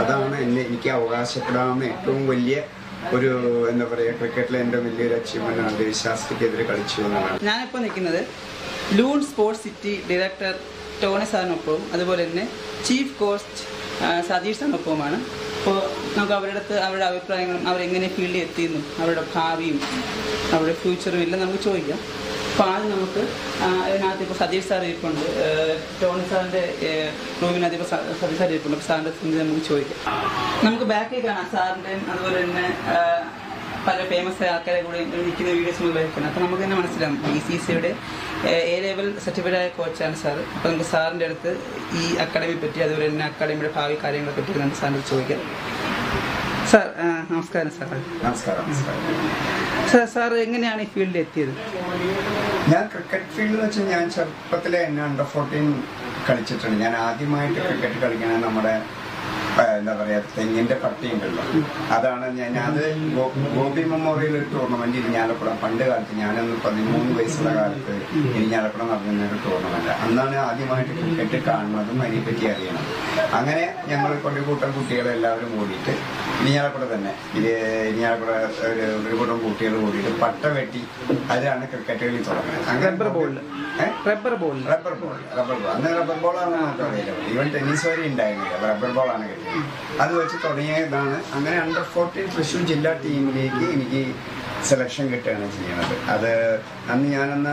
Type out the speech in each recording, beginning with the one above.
അതാണ് എന്നെ എനിക്ക് അവകാശപ്പെടാവുന്ന ഏറ്റവും വലിയ ഒരു എന്താ പറയുക ക്രിക്കറ്റിലെ എൻ്റെ വലിയൊരു അച്ചീവ്മെൻ്റ് ആണ് ദേവശാസ്ത്രിക്കെതിരെ കളിച്ചു എന്നുള്ളതാണ് ഞാനിപ്പോൾ നിൽക്കുന്നത് ലൂൺ സ്പോർട്സ് സിറ്റി ഡയറക്ടർ ടോണി സാറിനൊപ്പവും അതുപോലെ തന്നെ ചീഫ് കോച്ച് ആ, സതീഷ് സാറിനൊപ്പവുമാണ് അപ്പോൾ നമുക്ക് അവരുടെ അടുത്ത് അവരുടെ അഭിപ്രായങ്ങളും അവരെങ്ങനെ ഫീൽഡിൽ എത്തിയെന്നും അവരുടെ ഭാവിയും അവരുടെ ഫ്യൂച്ചറും എല്ലാം നമുക്ക് ചോദിക്കാം അപ്പോൾ ആദ്യം നമുക്ക് ആ, ഇതിനകത്ത് ഇപ്പോൾ സതീഷ് സാർ ഇരിപ്പുണ്ട് ഏ, ടോണി സാറിൻ്റെ റൂമിനകത്ത് ഇപ്പോൾ സ- സതീഷ് സാർ ഇരിപ്പുണ്ട് അപ്പോൾ സാറിൻ്റെ അടുത്ത് നമുക്ക് ചോദിക്കാം നമുക്ക് ബാക്കിൽ കാണാം സാറിൻ്റെയും അതുപോലെ തന്നെ ആ, പല ഫേമസ് ആൾക്കാരെ കൂടെ നിൽക്കുന്ന വീഡിയോസ് മുതലായിരിക്കണം അപ്പോൾ നമുക്ക് തന്നെ മനസ്സിലാവും ബി സി സിയുടെ എ ലെവൽ സർട്ടിഫൈഡ് ആയ കോച്ചാണ് സാർ അപ്പോൾ നമുക്ക് സാറിൻ്റെ അടുത്ത് ഈ അക്കാഡമിയെ പറ്റി അതുപോലെ തന്നെ അക്കാഡമിയുടെ ഭാവി കാര്യങ്ങളെ പറ്റി നമുക്ക് സാറിൻ്റെ അടുത്ത് ചോദിക്കാം സാർ ആ, നമസ്കാരം സാർ നമസ്കാരം നമസ്കാരം സാർ സാർ എങ്ങനെയാണ് ഈ ഫീൽഡിൽ എത്തിയത് ഞാൻ ക്രിക്കറ്റ് ഫീൽഡിൽ വെച്ച് ഞാൻ ചെറുപ്പത്തിലെ എന്നെ അണ്ടർ ഫോർട്ടീൻ കളിച്ചിട്ടുണ്ട് ഞാൻ ആദ്യമായിട്ട് ക്രിക്കറ്റ് കളിക്കണത് നമ്മുടെ ആ, എന്താ പറയാ തെങ്ങിന്റെ പട്ടി ഉണ്ടല്ലോ അതാണ് ഞാൻ അത് ഗോ- ഗോപി മെമ്മോറിയൽ ഒരു ടൂർണമെന്റ് ഇരിഞ്ഞാലക്കുടം പണ്ട് കാലത്ത് ഞാനന്ന് പതിമൂന്ന് വയസ്സുള്ള കാലത്ത് ഇരിഞ്ഞാലക്കുടം നടന്ന ഒരു ടൂർണമെന്റ് അന്നാണ് ആദ്യമായിട്ട് ക്രിക്കറ്റ് കാണുന്നതും അതിനെപ്പറ്റി അറിയണം അങ്ങനെ ഞങ്ങൾ ഒരു കൂട്ടം കുട്ടികളെ എല്ലാവരും കൂടിയിട്ട് ഇരിഞ്ഞാലക്കുട തന്നെ ഇത് ഇരിഞ്ഞാലക്കുട ഒരു ഒരു കൂട്ടം കുട്ടികൾ കൂടിയിട്ട് പട്ട വെട്ടി അതിലാണ് ക്രിക്കറ്റ് കളി തുടങ്ങുന്നത് അങ്ങനെ റബ്ബർ ബോളിൽ ഏഹ് റബ്ബർ ബോളിൽ റബ്ബർ ബോൾ റബ്ബർ ബോൾ അന്ന് റബ്ബർ ബോളാണ് നമുക്ക് അവൈലബിൾ ഈവൻ ടെന്നീസ് വരെ ഉണ്ടായിരുന്നില്ല റബ്ബർ ബോളാണ് കിട്ടിയത് അത് വെച്ച് തുടങ്ങിയതാണ് അങ്ങനെ അണ്ടർ ഫോർട്ടീൻ തൃശ്ശൂർ ജില്ലാ ടീമിലേക്ക് എനിക്ക് സെലക്ഷൻ കിട്ടുകയാണ് ചെയ്യുന്നത് അത് അന്ന് ഞാനന്ന്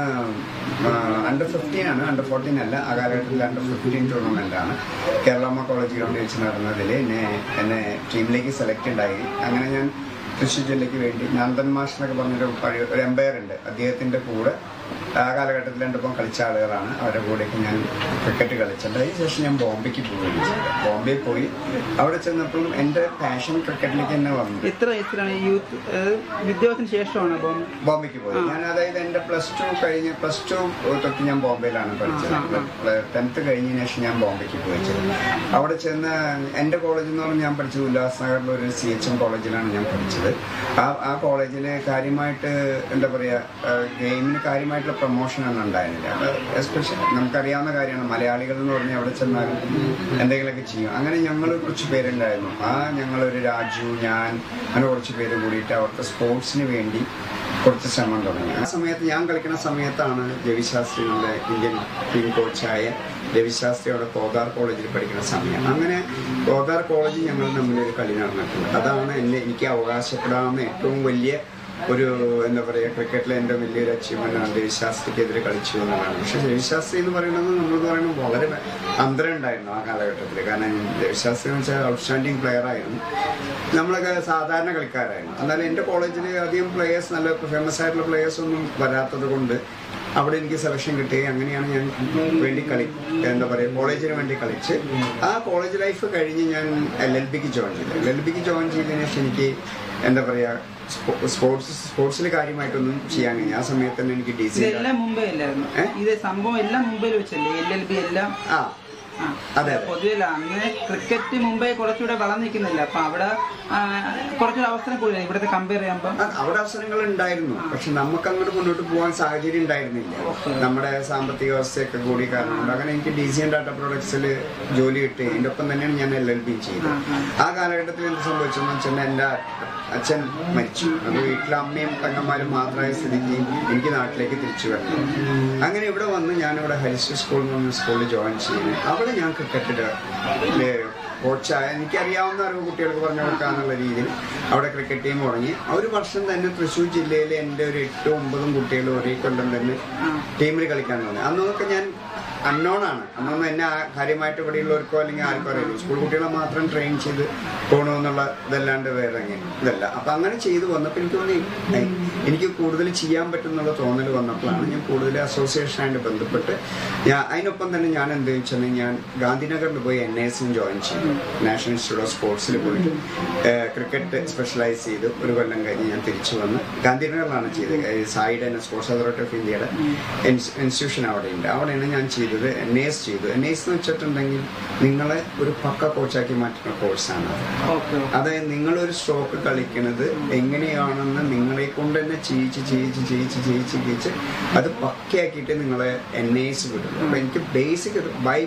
അണ്ടർ ഫിഫ്റ്റീൻ ആണ് അണ്ടർ ഫോർട്ടീൻ അല്ല ആ കാലഘട്ടത്തിൽ അണ്ടർ ഫിഫ്റ്റീൻ ടൂർണമെന്റ് ആണ് കേരളമ്മ കോളേജ് ഗ്രൗണ്ടിൽ വെച്ച് നടന്നതിൽ എന്നെ എന്നെ ടീമിലേക്ക് സെലക്ട് ഉണ്ടായി അങ്ങനെ ഞാൻ തൃശ്ശൂർ ജില്ലയ്ക്ക് വേണ്ടി നന്ദൻ മാഷ് എന്നൊക്കെ പറഞ്ഞൊരു പഴയ ഒരു എംപയർ ഉണ്ട് അദ്ദേഹത്തിന്റെ കൂടെ ആ കാലഘട്ടത്തിൽ എൻ്റെ ഒപ്പം കളിച്ച ആളുകളാണ് അവരുടെ കൂടെയൊക്കെ ഞാൻ ക്രിക്കറ്റ് കളിച്ചിട്ടുണ്ട് അതിനുശേഷം ഞാൻ ബോംബെക്ക് പോവുകയും ചെയ്തു ബോംബെ പോയി അവിടെ ചെന്നപ്പോഴും എൻ്റെ പാഷൻ ക്രിക്കറ്റിലേക്ക് തന്നെ വന്നു എത്ര വയസ്സിലാണ് ഈ യൂത്ത് വിദ്യാഭ്യാസത്തിന് ശേഷമാണ് അപ്പം ബോംബെക്ക് പോയി ഞാൻ അതായത് എൻ്റെ പ്ലസ് ടു കഴിഞ്ഞ് പ്ലസ് ടു തൊട്ട് ഞാൻ ബോംബെയിലാണ് പഠിച്ചത് ടെൻത്ത് കഴിഞ്ഞതിന് ശേഷം ഞാൻ ബോംബെക്ക് പോയി ചെയ്തു അവിടെ ചെന്ന് എൻ്റെ കോളേജ് എന്ന് പറഞ്ഞാൽ ഞാൻ പഠിച്ചത് ഉല്ലാസ് നഗറിലെ ഒരു സി എച്ച് എം കോളേജിലാണ് ഞാൻ പഠിച്ചത് ആ ആ കോളേജിൽ കാര്യമായിട്ട് എന്താ പറയുക ഗെയിമിന് കാര്യമായിട്ടുള്ള പ്രൊമോഷൻ ഒന്നും ഉണ്ടായിരുന്നില്ല അത് എസ്പെഷ്യലി നമുക്കറിയാവുന്ന കാര്യമാണ് മലയാളികൾ എന്ന് പറഞ്ഞാൽ അവിടെ ചെന്നാലും എന്തെങ്കിലുമൊക്കെ ചെയ്യും അങ്ങനെ ഞങ്ങൾ കുറച്ച് പേരുണ്ടായിരുന്നു ആ ഞങ്ങളൊരു രാജു ഞാൻ അങ്ങനെ കുറച്ച് പേര് കൂടിയിട്ട് അവർക്ക് സ്പോർട്സിന് വേണ്ടി കുറച്ച് ശ്രമം തുടങ്ങി ആ സമയത്ത് ഞാൻ കളിക്കുന്ന സമയത്താണ് രവിശാസ്ത്രി നമ്മുടെ ഇന്ത്യൻ ടീം കോച്ചായ രവിശാസ്ത്രി അവിടെ കോതാർ കോളേജിൽ പഠിക്കുന്ന സമയം അങ്ങനെ കോതാർ കോളേജിൽ ഞങ്ങൾ തമ്മിലൊരു കളി നടന്നിട്ടുണ്ട് അതാണ് എന്നെ എനിക്ക് അവകാശപ്പെടാവുന്ന ഏറ്റവും വലിയ ഒരു എന്താ പറയുക ക്രിക്കറ്റിലെ എൻ്റെ വലിയൊരു അച്ചീവ്മെൻ്റ് ആണ് രവിശാസ്ത്രിക്കെതിരെ കളിച്ചു എന്നുള്ളതാണ് പക്ഷേ രവിശാസ്ത്രി എന്ന് പറയുന്നത് നമ്മൾ പറയുന്നത് വളരെ അന്തരം ഉണ്ടായിരുന്നു ആ കാലഘട്ടത്തിൽ കാരണം രവിശാസ്ത്രി എന്ന് വെച്ചാൽ ഔട്ട്സ്റ്റാൻഡിങ് പ്ലെയർ ആയിരുന്നു നമ്മളൊക്കെ സാധാരണ കളിക്കാരായിരുന്നു എന്നാലും എൻ്റെ കോളേജിൽ അധികം പ്ലെയേഴ്സ് നല്ല ഫേമസ് ആയിട്ടുള്ള പ്ലെയേഴ്സ് ഒന്നും വരാത്തത് കൊണ്ട് അവിടെ എനിക്ക് സെലക്ഷൻ കിട്ടുകയും അങ്ങനെയാണ് ഞാൻ വേണ്ടി കളി എന്താ പറയുക കോളേജിന് വേണ്ടി കളിച്ച് ആ കോളേജ് ലൈഫ് കഴിഞ്ഞ് ഞാൻ എൽ എൽ ബിക്ക് ജോയിൻ ചെയ്തു എൽ എൽ ബിക്ക് ജോയിൻ ചെയ്തതിന് ശേഷം എനിക്ക് എന്താ പറയുക സ്പോർട്സ് സ്പോർട്സിൽ കാര്യമായിട്ടൊന്നും ചെയ്യാൻ കഴിഞ്ഞു ആ സമയത്ത് തന്നെ എനിക്ക് ഡി സി ഇതെല്ലാം മുംബൈ അല്ലായിരുന്നു ഏ? ഇത് സംഭവം എല്ലാം മുംബൈയിൽ വെച്ചല്ലേ എൽ എൽ ബി എല്ലാം ആ ആ. അതെ, അതെ. പൊതുവെ അന്ന് ക്രിക്കറ്റ് മുംബൈ കുറച്ചുകൂടെ വളർന്നു നിൽക്കുന്നില്ല അപ്പൊ അവിടെ ആ, കുറച്ചുകൂടെ അവസരം കൂടുതലാണ് ഇവിടുത്തെ കമ്പയർ ചെയ്യുമ്പോൾ ആ, അവിടെ അവസരങ്ങൾ ഉണ്ടായിരുന്നു പക്ഷെ നമുക്ക് അങ്ങോട്ട് മുന്നോട്ട് പോകാൻ സാഹചര്യം ഉണ്ടായിരുന്നില്ല നമ്മുടെ സാമ്പത്തിക അവസ്ഥയൊക്കെ കൂടി കാരണം കൊണ്ട് അങ്ങനെ എനിക്ക് ഡി സി എൻ ഡാറ്റ പ്രൊഡക്ട്സിൽ ജോലി കിട്ടി അതിൻ്റെ ഒപ്പം തന്നെയാണ് ഞാൻ എൽ എൽ ബി ചെയ്തത് ആ കാലഘട്ടത്തിൽ എന്ത് സംഭവിച്ചെന്ന് വെച്ചാൽ എൻ്റെ അച്ഛൻ മരിച്ചു അത് വീട്ടിലെ അമ്മയും പെങ്ങന്മാരും മാത്രമായ സ്ഥിതിക്ക് എനിക്ക് നാട്ടിലേക്ക് തിരിച്ചു വരണം അങ്ങനെ ഇവിടെ വന്ന് ഞാനിവിടെ ഹരിശ്രീ സ്കൂളിൽ നിന്ന് സ്കൂളിൽ ജോയിൻ ചെയ്യുന്നു അവിടെ ഞാൻ ക്രിക്കറ്റിൽ കോച്ചായ എനിക്കറിയാവുന്ന അറിവ് കുട്ടികൾക്ക് പറഞ്ഞു കൊടുക്കാന്നുള്ള രീതിയിൽ അവിടെ ക്രിക്കറ്റ് ടീം തുടങ്ങി ആ ഒരു വർഷം തന്നെ തൃശ്ശൂർ ജില്ലയിലെ എൻ്റെ ഒരു എട്ടും ഒമ്പതും കുട്ടികൾ ഒരേ കൊല്ലം തന്നെ ടീമിൽ കളിക്കാൻ തുടങ്ങി അന്നൊക്കെ ഞാൻ അൺനോൺ ആണ് അന്നൊന്നും എന്നെ ആ കാര്യമായിട്ട് ഇവിടെയുള്ളവർക്കോ അല്ലെങ്കിൽ ആർക്കോ അറിയില്ല സ്കൂൾ കുട്ടികളെ മാത്രം ട്രെയിൻ ചെയ്ത് പോകണമെന്നുള്ള ഇതല്ലാണ്ട് വേറെ അങ്ങനെ ഇതല്ല അപ്പൊ അങ്ങനെ ചെയ്തു വന്നപ്പോൾ എനിക്ക് തോന്നി ഏയ്, എനിക്ക് കൂടുതൽ ചെയ്യാൻ പറ്റുന്നുള്ള തോന്നൽ വന്നപ്പോഴാണ് ഞാൻ കൂടുതൽ അസോസിയേഷനായിട്ട് ബന്ധപ്പെട്ട് ഞാൻ അതിനൊപ്പം തന്നെ ഞാൻ എന്ത് വെച്ചാൽ ഞാൻ ഗാന്ധിനഗറിൽ പോയി എൻ എസും ജോയിൻ ചെയ്തു നാഷണൽ ഇൻസ്റ്റിറ്റ്യൂട്ട് ഓഫ് സ്പോർട്സിൽ പോയിട്ട് ക്രിക്കറ്റ് സ്പെഷ്യലൈസ് ചെയ്ത് ഒരു കൊല്ലം കഴിഞ്ഞ് ഞാൻ തിരിച്ചു വന്ന് ഗാന്ധിനഗറിലാണ് ചെയ്തത് ഏഹ് സായിഡ് എന്ന സ്പോർട്സ് അതോറിറ്റി ഓഫ് ഇന്ത്യയുടെ ഇൻസ്റ്റിറ്റ്യൂഷൻ അവിടെയുണ്ട് അവിടെയാണ് ഞാൻ ചെയ്തത് എൻ എസ് ചെയ്തു എൻ എസ് എന്ന് വെച്ചിട്ടുണ്ടെങ്കിൽ നിങ്ങളെ ഒരു പക്ക കോച്ചാക്കി മാറ്റുന്ന കോഴ്സാണ് അത് ഓക്കെ അതായത് നിങ്ങളൊരു സ്ട്രോക്ക് കളിക്കുന്നത് എങ്ങനെയാണെന്ന് നിങ്ങളെ കൊണ്ട് തന്നെ ചെയ്യിച്ച് ചെയ്യിച്ച് ചെയ്യിച്ച് ചെയ്യിച്ച് ചെയ്യിച്ച് അത് പക്കയാക്കിയിട്ട് നിങ്ങളെ എൻ എസ് വിടും അപ്പൊ എനിക്ക് ബേസിക് ബൈബിൾ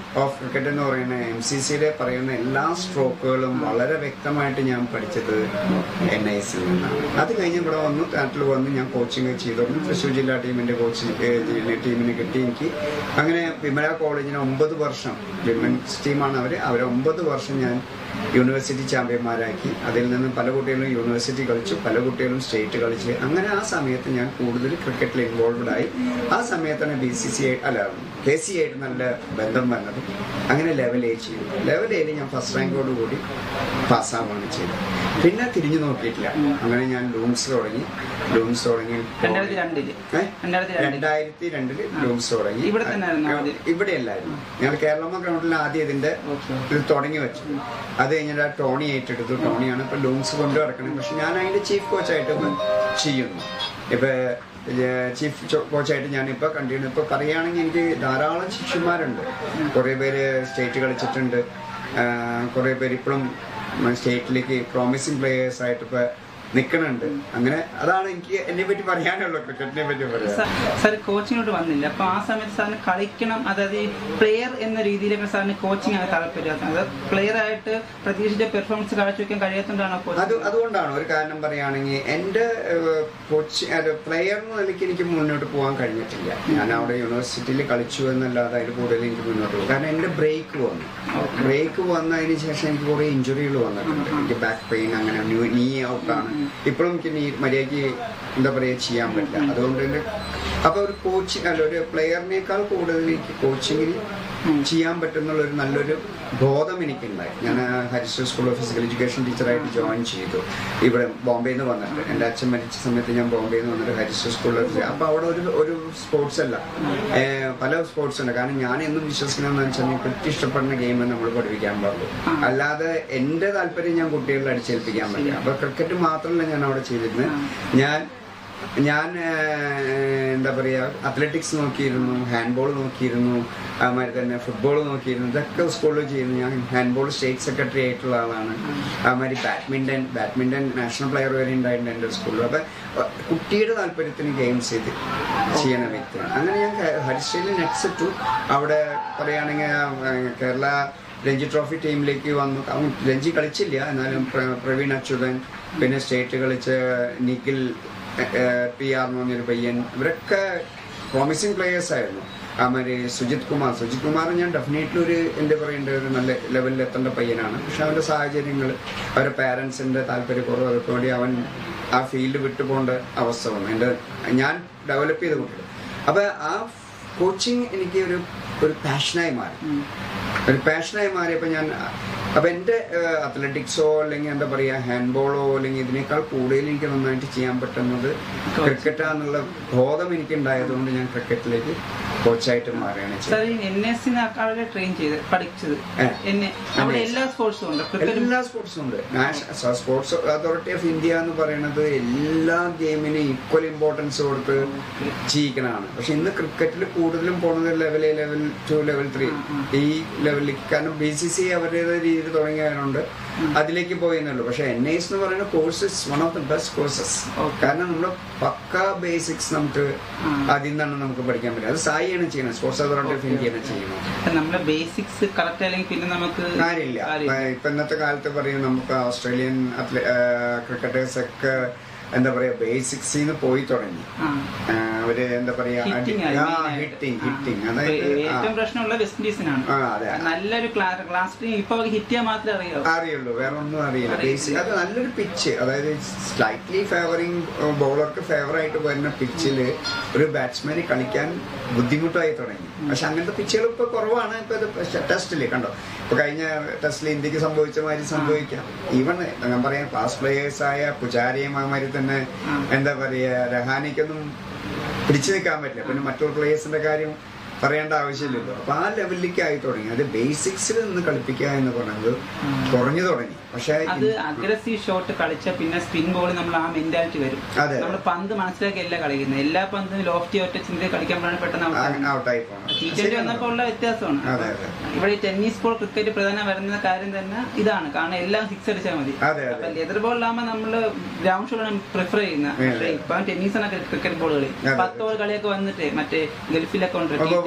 ഓഫ് ക്രിക്കറ്റ് എന്ന് പറയുന്ന എം സി സിയുടെ പറയുന്ന എല്ലാ സ്ട്രോക്കുകളും വളരെ വ്യക്തമായിട്ട് ഞാൻ പഠിച്ചത് എൻ ഐ സിൽ നിന്നാണ് അത് കഴിഞ്ഞ് ഇവിടെ വന്നു നാട്ടിൽ വന്ന് ഞാൻ കോച്ചിങ് ചെയ്തിരുന്നു തൃശ്ശൂർ ജില്ലാ ടീമിന്റെ കോച്ചിങ് ടീമിന് കിട്ടി എനിക്ക് അങ്ങനെ വിമല കോളേജിന് ഒമ്പത് വർഷം വിമൻസ് ടീമാണ് അവർ അവർ ഒമ്പത് വർഷം ഞാൻ യൂണിവേഴ്സിറ്റി ചാമ്പ്യന്മാരാക്കി അതിൽ നിന്ന് പല കുട്ടികളും യൂണിവേഴ്സിറ്റി കളിച്ചു പല കുട്ടികളും സ്റ്റേറ്റ് കളിച്ച് അങ്ങനെ ആ സമയത്ത് ഞാൻ കൂടുതൽ ക്രിക്കറ്റിൽ ഇൻവോൾവ്ഡ് ആയി ആ സമയത്താണ് ബി സി സി അല്ല കെ സി ആയിട്ട് നല്ല ബന്ധം വന്നത് അങ്ങനെ ലെവൽ എ ചെയ്തു ലെവൽ എയിൽ ഞാൻ ഫസ്റ്റ് റാങ്കോട് കൂടി പാസ്സാവുകയാണ് ചെയ്തത് പിന്നെ തിരിഞ്ഞു നോക്കിയിട്ടില്ല അങ്ങനെ ഞാൻ ലൂംസ് തുടങ്ങി ലൂംസ് തുടങ്ങി രണ്ടായിരത്തി രണ്ടില് ഏ? രണ്ടായിരത്തി രണ്ടില് രണ്ടായിരത്തി രണ്ടില് ലൂംസ് തുടങ്ങി ഇവിടെ തന്നെയായിരുന്നോ ആദ്യം? ഇവിടെ അല്ലായിരുന്നു ഞങ്ങൾ കേരളമ്മ ഗ്രൗണ്ടിൽ ആദ്യം ഇതിന്റെ ഓക്കെ ഇത് തുടങ്ങി വെച്ചു അത് കഴിഞ്ഞിട്ട് ആ ടോണി ഏറ്റെടുത്തു ടോണിയാണ് ഇപ്പൊ ലൂംസ് കൊണ്ടു നടക്കുന്നത് പക്ഷെ ഞാൻ അതിന്റെ ചീഫ് കോച്ചായിട്ട് ഇപ്പൊ ചെയ്യുന്നു ഇപ്പൊ ചീഫ് കോച്ചായിട്ട് ഞാൻ ഇപ്പൊ കണ്ടിരുന്നു ഇപ്പൊ പറയുകയാണെങ്കിൽ എനിക്ക് ധാരാളം ശിഷ്യന്മാരുണ്ട് കുറെ പേര് സ്റ്റേറ്റ് കളിച്ചിട്ടുണ്ട് കുറെ പേര് ഇപ്പോഴും സ്റ്റേറ്റിലേക്ക് പ്രോമിസിങ് പ്ലേയേഴ്സ് ആയിട്ട് ഇപ്പൊ നിൽക്കുന്നുണ്ട് അങ്ങനെ അതാണ് എനിക്ക് എന്നെ പറ്റി പറയാനുള്ളത് ക്രിക്കറ്റിനെ പറ്റി പറയാൻ സാർ കോച്ചിങ്ങിലോട്ട് വന്നില്ല അപ്പൊ ആ സമയത്ത് സാറിന് കളിക്കണം അതായത് ഈ പ്ലെയർ എന്ന രീതിയിലൊക്കെ സാറിന് കോച്ചിങ് ആണ് താല്പര്യം അത് പ്ലെയർ ആയിട്ട് പ്രതീക്ഷിച്ച പെർഫോമൻസ് കാഴ്ചവെക്കാൻ കഴിയാത്തതുകൊണ്ടാണോ അത് കോച്ചിങ് അതുകൊണ്ടാണ് ഒരു കാരണം പറയുകയാണെങ്കിൽ എൻ്റെ കോച്ച് പ്ലെയർ എന്ന നിലയ്ക്ക് എനിക്ക് മുന്നോട്ട് പോകാൻ കഴിഞ്ഞിട്ടില്ല ഞാൻ അവിടെ യൂണിവേഴ്സിറ്റിയിൽ കളിച്ചു എന്നല്ലാതെ അതിൽ കൂടുതൽ എനിക്ക് മുന്നോട്ട് പോകും കാരണം എൻ്റെ ബ്രേക്ക് വന്നു ബ്രേക്ക് വന്നതിന് ശേഷം എനിക്ക് കുറേ ഇഞ്ചുറികൾ വന്നിട്ടുണ്ട് എനിക്ക് ബാക്ക് പെയിൻ അങ്ങനെ നീ ഔട്ടാണ് ഇപ്പോഴും എനിക്ക് നീ മര്യാദയ്ക്ക് എന്താ പറയുക ചെയ്യാൻ പറ്റില്ല അതുകൊണ്ട് തന്നെ അപ്പൊ ഒരു കോച്ചിങ് അല്ല ഒരു പ്ലെയറിനേക്കാൾ കൂടുതൽ എനിക്ക് കോച്ചിങ്ങിൽ ചെയ്യാൻ പറ്റുന്ന ഒരു നല്ലൊരു ബോധം എനിക്കുണ്ടായി ഞാൻ Harishwar school of physical education ടീച്ചറായിട്ട് ജോയിൻ ചെയ്തു ഇവിടെ ബോംബെയിൽ നിന്ന് വന്നിട്ട് എൻ്റെ അച്ഛൻ മരിച്ച സമയത്ത് ഞാൻ ബോംബെയിൽ നിന്ന് വന്നിട്ട് ഹരിശ്വർ സ്കൂളിൽ അപ്പൊ അവിടെ ഒരു ഒരു സ്പോർട്സ് അല്ല ഏഹ് പല സ്പോർട്സ് ഉണ്ട് കാരണം ഞാൻ എന്നും വിശ്വസിക്കുന്നതെന്ന് വെച്ചാൽ കുട്ടി ഇഷ്ടപ്പെടുന്ന ഗെയിം നമ്മൾ പഠിപ്പിക്കാൻ പാടുള്ളൂ അല്ലാതെ എൻ്റെ താല്പര്യം ഞാൻ കുട്ടികളിൽ അടിച്ചേൽപ്പിക്കാൻ പറ്റില്ല അപ്പൊ ക്രിക്കറ്റ് മാത്രമല്ല ഞാൻ അവിടെ ചെയ്തിരുന്നത് ഞാൻ ഞാൻ ഏഹ്, എന്താ പറയുക അത്ലറ്റിക്സ് നോക്കിയിരുന്നു ഹാൻഡ്ബോൾ നോക്കിയിരുന്നു അതുമാതിരി തന്നെ ഫുട്ബോൾ നോക്കിയിരുന്നു ഇതൊക്കെ സ്കൂളിൽ ചെയ്യുന്നു ഞാൻ ഹാൻഡ്ബോൾ സ്റ്റേറ്റ് സെക്രട്ടറി ആയിട്ടുള്ള ആളാണ് അതുമാതിരി ബാഡ്മിൻ്റൺ ബാഡ്മിൻ്റൺ നാഷണൽ പ്ലെയർ വരെ ഉണ്ടായിട്ടുണ്ട് എൻ്റെ സ്കൂളിൽ അപ്പം കുട്ടിയുടെ താല്പര്യത്തിന് ഗെയിംസ് ചെയ്ത് ചെയ്യണ വ്യക്തിയാണ് അങ്ങനെ ഞാൻ ഹരിശ്രീയിൽ നെക്സ്റ്റ് ടു അവിടെ പറയുകയാണെങ്കിൽ ഏഹ്, കേരള രഞ്ജി ട്രോഫി ടീമിലേക്ക് വന്നു അവൻ രഞ്ജി കളിച്ചില്ല എന്നാലും പ്ര- പ്രവീൺ അച്യുതൻ പിന്നെ സ്റ്റേറ്റ് കളിച്ച നിഖിൽ പി ആർ എന്ന് പറഞ്ഞൊരു പയ്യൻ ഇവരൊക്കെ പ്രോമിസിങ് പ്ലേയേഴ്സ് ആയിരുന്നു അവര് സുജിത് കുമാർ സുജിത് കുമാർ ഞാൻ ഡെഫിനറ്റ്ലി ഒരു എന്താ പറയേണ്ട ഒരു നല്ല ലെവലിൽ എത്തേണ്ട പയ്യനാണ് പക്ഷെ അവന്റെ സാഹചര്യങ്ങൾ അവരുടെ പാരൻസിന്റെ താല്പര്യക്കുറവ് അതൊക്കെ വേണ്ടി അവൻ ആ ഫീൽഡ് വിട്ടുപോകേണ്ട അവസ്ഥ വന്നു എൻ്റെ ഞാൻ ഡെവലപ്പ് ചെയ്ത കുട്ടികൾ അപ്പൊ ആ കോച്ചിങ് എനിക്ക് ഒരു ഒരു പാഷനായി മാറി ഒരു പാഷനായി മാറിയപ്പോൾ ഞാൻ അപ്പൊ എൻ്റെ അത്ലറ്റിക്സോ അല്ലെങ്കിൽ എന്താ പറയുക ഹാൻഡ്ബോളോ അല്ലെങ്കിൽ ഇതിനേക്കാൾ കൂടുതൽ എനിക്ക് നന്നായിട്ട് ചെയ്യാൻ പറ്റുന്നത് ക്രിക്കറ്റാന്നുള്ള ബോധം എനിക്ക് ഉണ്ടായതുകൊണ്ട് ഞാൻ ക്രിക്കറ്റിലേക്ക് കോച്ചായിട്ട് മാറുകയാണ് ചെയ്തത് സാർ ഈ എൻ എസ് അവിടെ ട്രെയിൻ ചെയ്ത് പഠിച്ചത് ഏ. എന്നെ അവിടെ എല്ലാ സ്പോർട്സും ഉണ്ട് ക്രിക്കറ്റ് എല്ലാ സ്പോർട്സും ഉണ്ട് നാഷ- സ്പോർട്സ് അതോറിറ്റി ഓഫ് ഇന്ത്യ എന്ന് പറയുന്നത് എല്ലാ ഗെയിമിനും ഈക്വൽ ഇമ്പോർട്ടൻസ് കൊടുത്ത് ചെയ്യിക്കണതാണ് പക്ഷെ ഇന്ന് ക്രിക്കറ്റിൽ കൂടുതലും പോണത് level A level two level three ഈ ലെവലിലേക്ക് കാരണം ബി സി സി അവരുടേതായ രീതിയിൽ തുടങ്ങിയതുകൊണ്ട് അതിലേക്ക് പോയെന്നുള്ളൂ പക്ഷെ എൻ ഐസ് എന്ന് പറയുന്ന courses one of the best courses Okay. കാരണം നമ്മുടെ പക്ക ബേസിക്സ് നമുക്ക് അതിൽ നിന്നാണ് നമുക്ക് പഠിക്കാൻ പറ്റും അത് സായിയാണ് ചെയ്യുന്നത് സ്പോർട്സ് അതോറിറ്റി ഓഫ് ഇന്ത്യയാണ് ചെയ്യുന്നത് നമ്മുടെ ബേസിക്സ് കറക്റ്റ് അല്ലെങ്കിൽ പിന്നെ നമുക്ക് കാര്യമില്ല കാര്യമില്ല. ഇപ്പൊ- ഇപ്പൊ ഇന്നത്തെ കാലത്ത് പറയും നമുക്ക് ഓസ്ട്രേലിയൻ ക്രിക്കറ്റേഴ്സ് ഒക്കെ എന്താ പറയാ ബേസിക്സിന്ന് പോയി തുടങ്ങി ആ. ആ, അവര് എന്താ പറയാ Hitting ആയി main ആയിട്ട്. ഹിറ്റിംഗ് ആ. ഹിറ്റിംഗ് ഇപ്പൊ അതായത് ആ, ഏറ്റവും പ്രശ്നമുള്ള വെസ്റ്റ് ഇൻഡീസിനാണ് ആ, അതെ. നല്ലൊരു ക്ലാസ് ടീം ഇപ്പൊ അവർക്ക് ഹിറ്റ് ചെയ്യാൻ മാത്രമേ അറിയാവൂ അറിയുള്ളൂ വേറെ ഒന്നും അറിയില്ല അറിയില്ല. ബേസിക് അത് നല്ലൊരു പിച്ച് അതായത് സ്ലൈറ്റ്ലി ഫേവറിങ് ബൗളർക്ക് ഫേവർ ആയിട്ട് വരുന്ന പിച്ചിൽ ഒരു ബാറ്റ്സ്മാന് കളിക്കാൻ ബുദ്ധിമുട്ടായി തുടങ്ങി പക്ഷെ അങ്ങനത്തെ പിച്ചുകൾ ഇപ്പൊ കുറവാണ് ഇപ്പൊ ഇത് ടെസ്റ്റില് കണ്ടോ ഇപ്പൊ കഴിഞ്ഞ ടെസ്റ്റിൽ ഇന്ത്യക്ക് സംഭവിച്ച മാതിരി സംഭവിക്കാം ഈവൺ ഞാൻ പറയാം പാസ് പ്ലേയേഴ്സ് ആയ പുജാരിയമാര് തന്നെ ആ. എന്താ പറയാ രഹാനിക്കൊന്നും പിടിച്ചു നിൽക്കാൻ പറ്റില്ല പിന്നെ മറ്റുള്ള പ്ലേയേഴ്സിന്റെ കാര്യം പറയേണ്ട ആവശ്യമില്ലല്ലോ അപ്പൊ ആ ലെവലിലേക്ക് ആയി തുടങ്ങി അത് ബേസിക്സിൽ നിന്ന് കളിപ്പിക്കുക എന്ന് പറയുന്നത് കുറഞ്ഞു തുടങ്ങി പക്ഷെ അത് അഗ്രസീവ് ഷോട്ട് കളിച്ച പിന്നെ സ്പിൻ ബോൾ നമ്മൾ ആ മെന്റാലിറ്റി വരും അതെ. നമ്മൾ പന്ത് മനസ്സിലാക്കിയല്ല കളിക്കുന്നത് എല്ലാ പന്തും ലോഫ്റ്റി ഒറ്റ ചിന്ത കളിക്കുമ്പോഴാണ് പെട്ടെന്ന് out ആവുന്നത്. ഔട്ടായി ടി ട്വന്റി വന്നപ്പോൾ ഉള്ള വ്യത്യാസമാണ് അതെ, അതെ. ഇവിടെ ഈ ടെന്നീസ് ബോൾ ക്രിക്കറ്റ് പ്രധാന വരുന്ന കാര്യം തന്നെ ഇതാണ് കാരണം എല്ലാം സിക്സ് അടിച്ചാൽ മതി അതെ, അതെ. അപ്പൊ ലെതർ ബോളിലാകുമ്പോൾ നമ്മള് ഗ്രൗണ്ട് ഷോട്ടാണ് പ്രിഫർ ചെയ്യുന്നത് അതെ. പക്ഷേ ഇപ്പൊ ടെന്നീസാണ് ക്രിക്കറ്റ് ബോൾ കളി അതെ. പത്ത് ഓവർ കളിയൊക്കെ വന്നിട്ട് മറ്റേ ഗൾഫിലൊക്കെ ഉണ്ട് അപ്പൊ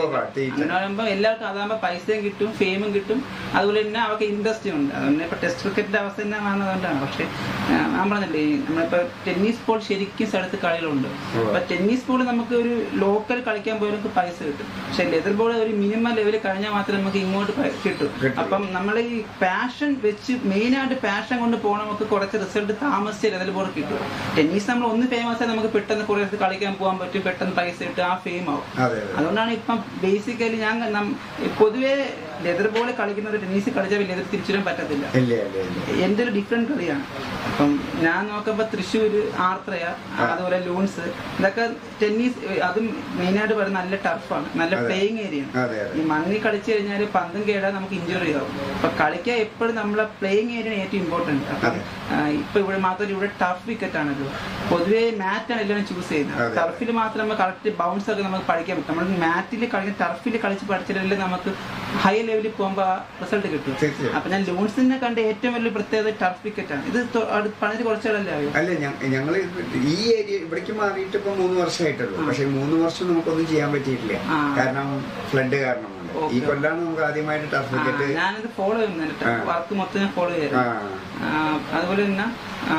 ഉവ്വ് തീറ്റ. അങ്ങനെ പറയുമ്പോൾ എല്ലാവർക്കും അതാകുമ്പോൾ പൈസയും കിട്ടും ഫെയിമും കിട്ടും അതുപോലെ തന്നെ അവർക്ക് ഇൻട്രസ്റ്റും ഉണ്ട് അതുകൊണ്ട് ഇപ്പോൾ ടെസ്റ്റ് ക്രിക്കറ്റിന്റെ അവസ്ഥ തന്നെ ആണെന്നുകൊണ്ടാണ് പക്ഷേ ആ, ഞാൻ പറഞ്ഞില്ലേ ഈ നമ്മളിപ്പോൾ ടെന്നീസ് ബോൾ ശരിക്കും സ്ഥലത്ത് കളികളുണ്ട് ഉവ്വ്. അപ്പൊ ടെന്നീസ് ബോൾ നമുക്ക് ഒരു ലോക്കൽ കളിക്കാൻ പോയാൽ നമുക്ക് പൈസ കിട്ടും പക്ഷെ ലെതർ ബോൾ ഒരു മിനിമം ലെവലിൽ കഴിഞ്ഞാൽ മാത്രമേ നമുക്ക് ഇങ്ങോട്ട് പൈ- കിട്ടും കിട്ടും. അപ്പം നമ്മൾ ഈ പാഷൻ വെച്ച് മെയിൻ ആയിട്ട് പാഷൻ കൊണ്ട് പോകണം നമുക്ക് കുറച്ച് റിസൾട്ട് താമസിച്ച് ലെതർ ബോൾ കിട്ടും ടെന്നീസ് നമ്മൾ ഒന്ന് ഫേമസ് ആയി നമുക്ക് പെട്ടെന്ന് കുറേ സ്ഥലത്ത് കളിക്കാൻ പോകാൻ പറ്റും പെട്ടെന്ന് പൈസ കിട്ടും ആ ഫെയിം ആവും അതെ അതെ അതുകൊണ്ടാണ് ഇപ്പം ബേസിക്കലി ഞാൻ നം- പൊതുവേ ലെതർ ബോൾ കളിക്കുന്നവർ ടെന്നീസ് കളിച്ചാൽ ലെതർ തിരിച്ചുവരാൻ പറ്റത്തില്ല ഇല്ല ഇല്ല ഇല്ല എൻ്റെ ഒരു ഡിഫറെന്റ് കളിയാണ് അപ്പം ഞാൻ നോക്കുമ്പോൾ തൃശ്ശൂർ ആർത്രയ അതുപോലെ ലൂൺസ് ഇതൊക്കെ ടെന്നീസ് അതും മെയിനായിട്ട് പറയുന്നത് നല്ല ടർഫാണ് നല്ല അതെ. പ്ലേയിങ് ഏരിയ ആണ് അതെ അതെ ഈ മണ്ണിൽ കളിച്ചു കഴിഞ്ഞാൽ പന്തും കേടാൻ നമുക്ക് ഇഞ്ചുറി ആവും അപ്പൊ കളിക്കാൻ എപ്പോഴും നമ്മളെ പ്ലേയിങ് ഏരിയ ഏറ്റവും ഇമ്പോർട്ടന്റ് അപ്പം അതെ. ആ, ഇപ്പൊ ഇവിടെ മാത്രമല്ല ഇവിടെ ടഫ് വിക്കറ്റ് ആണല്ലോ പൊതുവേ മാറ്റാണ് എല്ലാവരും ചൂസ് ചെയ്യുന്നത് അതെ. ടർഫിൽ മാത്രം നമ്മൾ കറക്റ്റ് ബൗൺസ് ഒക്കെ നമുക്ക് പഠിക്കാൻ പറ്റും നമ്മൾ മാറ്റിൽ കളിക്കുന്ന ടർഫിൽ കളിച്ച് പഠിച്ചിട്ടല്ലേ നമുക്ക് ഹൈ ലെവലിൽ പോകുമ്പോൾ റിസൾട്ട് കിട്ടും തീർച്ചയായും. അപ്പൊ ഞാൻ ലൂൺസിനെ കണ്ട ഏറ്റവും വലിയ പ്രത്യേകത ടർഫ് വിക്കറ്റ് ആണ് ഇത് തൊ- അടു- പണിത് കുറച്ചാളല്ലേ ആയോ അല്ല ഞങ്ങൾ ഈ ഏരിയ ഇവിടേക്ക് മാറിയിട്ട് ഇപ്പൊ മൂന്ന് വർഷമായിട്ടുള്ളൂ പക്ഷെ മൂന്ന് വർഷം നമുക്കൊന്നും ചെയ്യാൻ പറ്റിയിട്ടില്ല ആ. കാരണം ഫ്ലഡ് കാരണം കൊണ്ട് ഈ ഓക്കേ. കൊല്ലാണ് നമുക്ക് ആദ്യമായിട്ട് ടർഫ് ആ, വിക്കറ്റ് ഞാനിത് ഫോളോ ചെയ്യുന്നുണ്ട് ആ. വർക്ക് മൊത്തം ഞാൻ ഫോളോ ആ ചെയ്യാറ് ആ, അതുപോലെ തന്നെ ആ,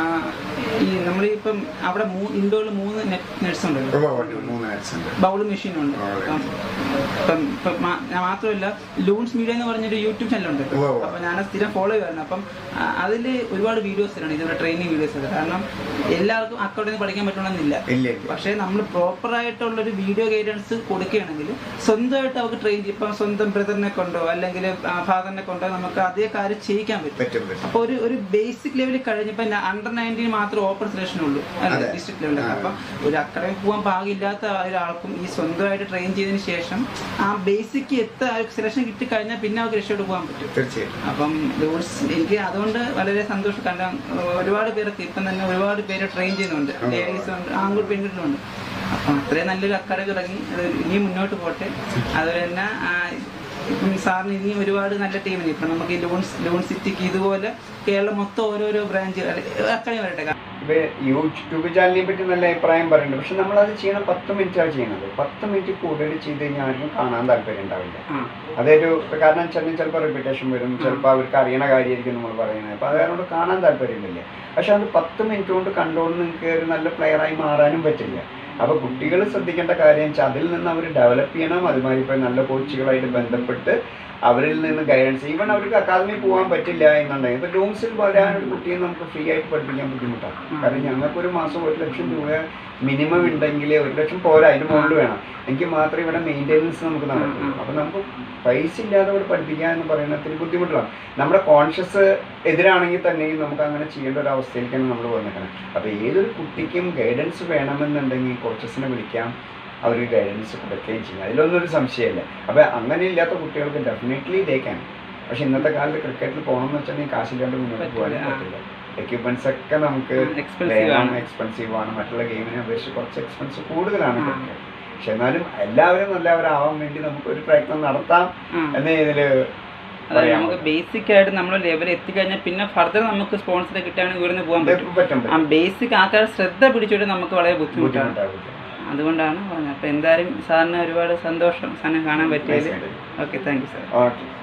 ഈ നമ്മളിപ്പം അവിടെ ഇൻഡോറിൽ മൂന്ന് നെറ്റ്സ് ഉണ്ടല്ലോ ഉവ്വ് ഉവ്വ് മൂന്ന് മാച്ച് ഉണ്ട് ബൗൾ മെഷീൻ ഉണ്ട് Bowling. അപ്പം ഇപ്പം ഇപ്പം മാ- ഞാൻ മാത്രമല്ല ലൂൺസ് മീഡിയ എന്ന് പറഞ്ഞൊരു യൂട്യൂബ് ചാനൽ ഉണ്ട് ഉവ്വ് ഉവ്വ്. അപ്പൊ ഞാൻ സ്ഥിരം ഫോളോ ചെയ്യുമായിരുന്നു അപ്പം അതിൽ ഒരുപാട് വീഡിയോസ് ആണ് ഇതുപോലെ ട്രെയിനിങ് വീഡിയോസ് ഒക്കെ കാരണം എല്ലാവർക്കും അക്കൗണ്ടിൽ നിന്ന് പഠിക്കാൻ പറ്റണമെന്നില്ല ഇല്ല ഇല്ല പക്ഷേ നമ്മൾ പ്രോപ്പർ ആയിട്ടുള്ള ഒരു വീഡിയോ ഗൈഡൻസ് കൊടുക്കുകയാണെങ്കിൽ സ്വന്തമായിട്ട് അവർക്ക് ട്രെയിൻ ഇപ്പം സ്വന്തം ബ്രദറിനെ കൊണ്ടോ അല്ലെങ്കിൽ ഫാദറിനെ കൊണ്ടോ നമുക്ക് അതേ കാര്യം ചെയ്യിക്കാൻ പറ്റും പറ്റും പറ്റും അപ്പൊ ഒരു ഒരു ബേസിക് ലെവലിൽ കഴിഞ്ഞപ്പോ അണ്ടർ നയൻറ്റീൻ മാത്രം ഓപ്പൺ സെലക്ഷൻ ഉള്ളൂ അല്ലെ അതെ. ഡിസ്ട്രിക്ട് ലെവലിൽ ആ. അപ്പൊ ഒരു അക്കഡമി പോകാൻ പാകില്ലാത്ത ഒരാൾക്കും ഈ സ്വന്തമായിട്ട് ട്രെയിൻ ചെയ്തതിന് ശേഷം ആ ബേസിക് എത്ത സെലക്ഷൻ കിട്ടി കഴിഞ്ഞാൽ പിന്നെ അവർക്ക് രക്ഷയോട്ട് പോകാൻ പറ്റും തീർച്ചയായിട്ടും അപ്പം റൂൾസ് എനിക്ക് അതുകൊണ്ട് വളരെ സന്തോഷം കാരണം ഒരുപാട് പേരൊക്കെ ഇപ്പം തന്നെ ഒരുപാട് പേര് ട്രെയിൻ ചെയ്യുന്നുണ്ട് ആ. ലേഡീസ് ഉണ്ട് ആൺകുട്ടി പെൺകുട്ടികളും ഉണ്ട് അപ്പം അത്രയും നല്ലൊരു അക്കാഡമി തുടങ്ങി അത് ഇനിയും മുന്നോട്ട് പോട്ടെ അതുപോലെ തന്നെ ആ, ഇപ്പം സാറിന് ഇനിയും ഒരുപാട് നല്ല ടീമിന് ഇപ്പം നമുക്ക് ഈ ലൂൺസ് ലൂൺ സിറ്റിക്ക് ഇതുപോലെ കേരളം മൊത്തം ഓരോരോ ബ്രാഞ്ച് അക്കാഡമി വരട്ടെ ഇപ്പൊ യൂട്യൂബ് ചാനലിനെ പറ്റി നല്ല അഭിപ്രായം പറയുന്നുണ്ട് പക്ഷെ നമ്മളത് ചെയ്യണം പത്ത് മിനിറ്റാണ് ചെയ്യുന്നത് പത്ത് മിനിറ്റ് കൂടുതൽ ചെയ്ത് കഴിഞ്ഞാൽ ആർക്കും കാണാൻ താല്പര്യം ഉണ്ടാവില്ല ആ അതൊരു കാരണം ചെന്നൈ ചിലപ്പോൾ റിപ്പീറ്റേഷൻ വരും ചിലപ്പോൾ അവർക്ക് അറിയണ കാര്യമായിരിക്കും നമ്മൾ പറയുന്നത് അപ്പോൾ അത് കാരണം കാണാൻ താല്പര്യമില്ല പക്ഷെ അത് പത്ത് മിനിറ്റ് കൊണ്ട് കണ്ടുകൊണ്ട് നിങ്ങൾക്ക് ഒരു നല്ല പ്ലെയറായി മാറാനും പറ്റില്ല അപ്പോൾ കുട്ടികൾ ശ്രദ്ധിക്കേണ്ട കാര്യം വെച്ചാൽ അതിൽ നിന്ന് അവർ ഡെവലപ്പ് ചെയ്യണം അതുമാതിരി ഇപ്പോൾ നല്ല കോച്ചുകളായിട്ട് ബന്ധപ്പെട്ട് അവരിൽ നിന്ന് ഗൈഡൻസ് ഈവൻ അവർക്ക് അക്കാദമി പോകാൻ പറ്റില്ല എന്നുണ്ടെങ്കിൽ ഇപ്പോൾ ലൂംസിൽ വരാൻ ഒരു കുട്ടിയെ നമുക്ക് ഫ്രീ ആയിട്ട് പഠിപ്പിക്കാൻ ബുദ്ധിമുട്ടാണ് കാരണം ഞങ്ങൾക്ക് ഒരു മാസം ഒരു ലക്ഷം രൂപ മിനിമം ഉണ്ടെങ്കിൽ ഒരു ലക്ഷം പോരാ അതിന് മുകളിൽ വേണം എങ്കിൽ മാത്രമേ ഇവിടെ മെയിൻ്റെനൻസ് നമുക്ക് നടക്കുള്ളൂ അപ്പോൾ നമുക്ക് പൈസ ഇല്ലാതെ ഇവിടെ പഠിപ്പിക്കുക എന്ന് പറയുന്നത് ഇത്തിരി ബുദ്ധിമുട്ടാണ് നമ്മുടെ കോൺഷ്യസ് എതിരാണെങ്കിൽ തന്നെയും നമുക്ക് അങ്ങനെ ചെയ്യേണ്ട ഒരു അവസ്ഥയിലേക്കാണ് നമ്മൾ വന്നിരിക്കുന്നത് അപ്പോൾ ഏതൊരു കുട്ടിക്കും ഗൈഡൻസ് വേണമെന്നുണ്ടെങ്കിൽ കോച്ചസിനെ വിളിക്കാം അവർക്ക് ഗൈഡൻസ് കൊടുക്കുകയും ചെയ്യാം അതിലൊന്നും ഒരു സംശയമില്ല അപ്പോൾ അങ്ങനെ ഇല്ലാത്ത കുട്ടികൾക്ക് ഡെഫിനറ്റ്ലി ദേ ക്യാൻ പക്ഷെ ഇന്നത്തെ കാലത്ത് ക്രിക്കറ്റിൽ പോകണമെന്ന് വെച്ചിട്ടുണ്ടെങ്കിൽ കാശില്ലാണ്ട് മുന്നോട്ട് പോകാനും പറ്റില്ല. ആ. പറ്റില്ല എക്യുപ്മെന്റ്സ് ഒക്കെ നമുക്ക് എക്സ്പെൻസീവ് ആണ് എക്സ്പെൻസീവ് ആണ് മറ്റുള്ള ഗെയിമിനെ അപേക്ഷിച്ച് കുറച്ച് എക്സ്പെൻസ് കൂടുതലാണ് ആ. ക്രിക്കറ്റ് പക്ഷെ എന്നാലും എല്ലാവരും നല്ലവരാവാൻ വേണ്ടി നമുക്ക് ഒരു പ്രയത്നം നടത്താം ആ. എന്ന് ഇതില് അതായത് പറയാൻ നമുക്ക് ബേസിക് ആയിട്ട് നമ്മൾ ലെവൽ എത്തിക്കഴിഞ്ഞാൽ പിന്നെ ഫർദർ നമുക്ക് സ്പോൺസർ കിട്ടുകയാണെങ്കിൽ ഇവിടുന്ന് പോകാൻ പറ്റും പറ്റും ആ ബേസിക് ആൾക്കാർ ശ്രദ്ധ പിടിച്ചിട്ട് നമുക്ക് വളരെ ബുദ്ധിമുട്ടാണ് ബുദ്ധിമുട്ടാവില്ല അതുകൊണ്ടാണ് പറഞ്ഞത് അപ്പോൾ എന്തായാലും സാറിന് ഒരുപാട് സന്തോഷം സാറിനെ കാണാൻ പറ്റിയത് Nice ആയിട്ട്. Okay thank you sir okay